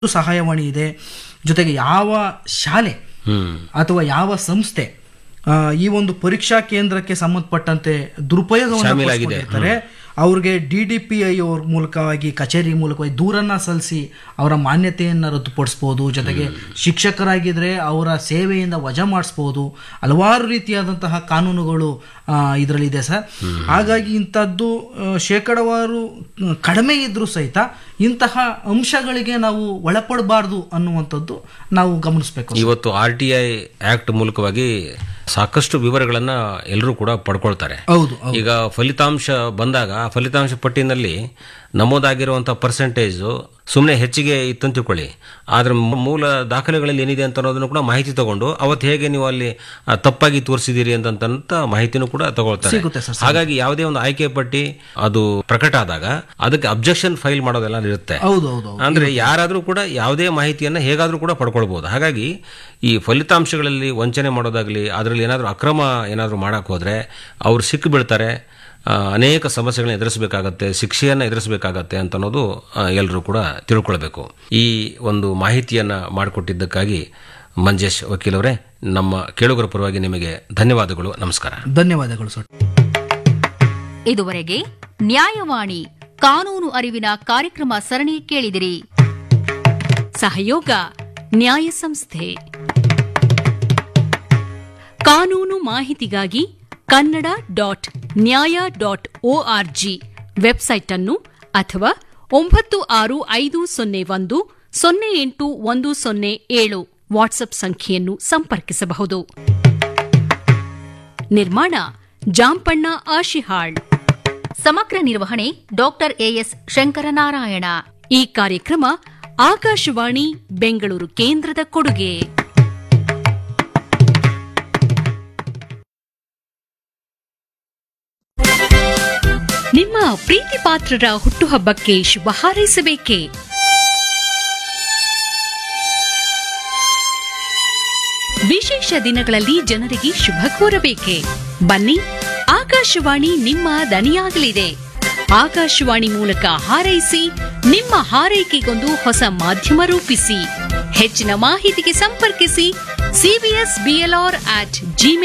ಸಹಾಯವಾಣಿ ಇದೆ ಜೊತೆಗೆ ಯಾವ ಶಾಲೆ ಹ್ಮ್ ಅಥವಾ ಯಾವ ಸಂಸ್ಥೆ ಆ, ಈ ಒಂದು ಪರೀಕ್ಷಾ ಕೇಂದ್ರಕ್ಕೆ ಸಂಬಂಧಪಟ್ಟಂತೆ ದುರುಪಯೋಗವನ್ನು ಶಾಮೀಲಾಗಿದೆ. ಪಡಿಸ್ಕೊಂಡಿರ್ತಾರೆ ಅವ್ರಿಗೆ ಡಿ ಡಿ ಪಿ ಐ ಅವ್ರ ಮೂಲಕವಾಗಿ ಕಚೇರಿ ಮೂಲಕವಾಗಿ ದೂರನ್ನ ಸಲ್ಲಿಸಿ ಅವರ ಮಾನ್ಯತೆಯನ್ನು ರದ್ದುಪಡಿಸ್ಬೋದು ಜೊತೆಗೆ ಶಿಕ್ಷಕರಾಗಿದ್ರೆ ಅವರ ಸೇವೆಯಿಂದ ವಜಾ ಮಾಡಿಸ್ಬೋದು ಹಲವಾರು ರೀತಿಯಾದಂತಹ ಕಾನೂನುಗಳು ಇದರಲ್ಲಿದೆ ಸರ್ ಹಾಗಾಗಿ ಇಂಥದ್ದು ಆ, ಶೇಕಡವಾರು ಆ, ಕಡಿಮೆ ಇದ್ರೂ ಸಹಿತ ಇಂತಹ ಅಂಶಗಳಿಗೆ ನಾವು ಒಳಪಡಬಾರ್ದು ಅನ್ನುವಂಥದ್ದು ನಾವು ಗಮನಿಸಬೇಕು ಇವತ್ತು ಆರ್ ಟಿ ಐ ಆಕ್ಟ್ ಮೂಲಕವಾಗಿ ಸಾಕಷ್ಟು ವಿವರಗಳನ್ನ ಎಲ್ಲರೂ ಕೂಡ ಪಡ್ಕೊಳ್ತಾರೆ ಹೌದು ಈಗ ಫಲಿತಾಂಶ ಬಂದಾಗ ಆ ಫಲಿತಾಂಶ ಪಟ್ಟಿನಲ್ಲಿ ನಮೂದಾಗಿರುವಂತಹ ಪರ್ಸೆಂಟೇಜ್ ಸುಮ್ಮನೆ ಹೆಚ್ಚಿಗೆ ಇತ್ತಂತ ತಿಳ್ಕೊಳ್ಳಿ ಆದ್ರೆ ಮೂ- ಮೂಲ ದಾಖಲೆಗಳಲ್ಲಿ ಏನಿದೆ ಅಂತ ಅನ್ನೋದನ್ನು ಕೂಡ ಮಾಹಿತಿ ತಗೊಂಡು ಅವತ್ತು ಹೇಗೆ ನೀವು ಅಲ್ಲಿ ಆ, ತಪ್ಪಾಗಿ ತೋರಿಸಿದ್ದೀರಿ ಅಂತಂತ ಮಾಹಿತಿನೂ ಕೂಡ ತಗೊಳ್ತಾರೆ ಸಿಗುತ್ತೆ ಸರ್ ಹಾಗಾಗಿ ಯಾವುದೇ ಒಂದು ಆಯ್ಕೆ ಪಟ್ಟಿ ಅದು ಪ್ರಕಟ ಆದಾಗ ಅದಕ್ಕೆ ಅಬ್ಜೆಕ್ಷನ್ ಫೈಲ್ ಮಾಡೋದೆಲ್ಲ ಇರುತ್ತೆ ಹೌದು ಹೌದು ಹೌದು. ಅಂದ್ರೆ ಯಾರಾದರೂ ಕೂಡ ಯಾವುದೇ ಮಾಹಿತಿಯನ್ನ ಹೇಗಾದ್ರೂ ಕೂಡ ಪಡ್ಕೊಳ್ಬಹುದು ಹಾಗಾಗಿ ಈ ಫಲಿತಾಂಶಗಳಲ್ಲಿ ವಂಚನೆ ಮಾಡೋದಾಗ್ಲಿ ಅದರಲ್ಲಿ ಏನಾದರೂ ಅಕ್ರಮ ಏನಾದರೂ ಮಾಡಕ್ ಹೋದ್ರೆ ಅವ್ರು ಸಿಕ್ಕು ಬೀಳ್ತಾರೆ ಆ, ಅನೇಕ ಸಮಸ್ಯೆಗಳನ್ನ ಎದುರಿಸಬೇಕಾಗತ್ತೆ ಶಿಕ್ಷೆಯನ್ನ ಎದುರಿಸಬೇಕಾಗತ್ತೆ ಅಂತ ಅನ್ನೋದು ಎಲ್ಲರೂ ಕೂಡ ತಿಳ್ಕೊಳ್ಬೇಕು ಈ ಒಂದು ಮಾಹಿತಿಯನ್ನ ಮಾಡಿಕೊಟ್ಟಿದ್ದಕ್ಕಾಗಿ ಮಂಜೇಶ್ ವಕೀಲವರೇ ನಮ್ಮ ಕೇಳುಗರ ಪರವಾಗಿ ನಿಮಗೆ ಧನ್ಯವಾದಗಳು ನಮಸ್ಕಾರ ಧನ್ಯವಾದಗಳು ಸರ್ ಇದುವರೆಗೆ ನ್ಯಾಯವಾಣಿ ಕಾನೂನು ಅರಿವಿನ ಕಾರ್ಯಕ್ರಮ ಸರಣಿ ಕೇಳಿದಿರಿ ಸಹಯೋಗ ನ್ಯಾಯ ಸಂಸ್ಥೆ ಕಾನೂನು ಮಾಹಿತಿಗಾಗಿ Kannada dot Nyaya dot O R G website ಅನ್ನು ಅಥವಾ ಒಂಬತ್ತು ಆರು ಐದು ಸೊನ್ನೆ ಒಂದು ಸೊನ್ನೆ ಎಂಟು ಒಂದು ಸೊನ್ನೆ ಏಳು ವಾಟ್ಸ್ಆಪ್ ಸಂಖ್ಯೆಯನ್ನು ಸಂಪರ್ಕಿಸಬಹುದು ನಿರ್ಮಾಣ ಜಾಂಪಣ್ಣ ಆಶಿಹಾಳ್ ಸಮಗ್ರ ನಿರ್ವಹಣೆ ಡಾಕ್ಟರ್ ಎಎಸ್ ಶಂಕರನಾರಾಯಣ ಈ ಕಾರ್ಯಕ್ರಮ ಆಕಾಶವಾಣಿ ಬೆಂಗಳೂರು ಕೇಂದ್ರದ ಕೊಡುಗೆ ನಿಮ್ಮ ಪ್ರೀತಿ ಪಾತ್ರರ ಹುಟ್ಟುಹಬ್ಬಕ್ಕೆ ಶುಭ ಹಾರೈಸಬೇಕೇ ವಿಶೇಷ ದಿನಗಳಲ್ಲಿ ಜನರಿಗೆ ಶುಭ ಕೋರಬೇಕೆ ಬನ್ನಿ ಆಕಾಶವಾಣಿ ನಿಮ್ಮ ದನಿಯಾಗಲಿದೆ ಆಕಾಶವಾಣಿ ಮೂಲಕ ಹಾರೈಸಿ ನಿಮ್ಮ ಹಾರೈಕೆಗೊಂದು ಹೊಸ ಮಾಧ್ಯಮ ರೂಪಿಸಿ ಹೆಚ್ಚಿನ ಮಾಹಿತಿಗೆ ಸಂಪರ್ಕಿಸಿ ಸಿಬಿಎಸ್ ಬಿಎಲ್ಆರ್ ಅಟ್ ಜಿಮೇಲ್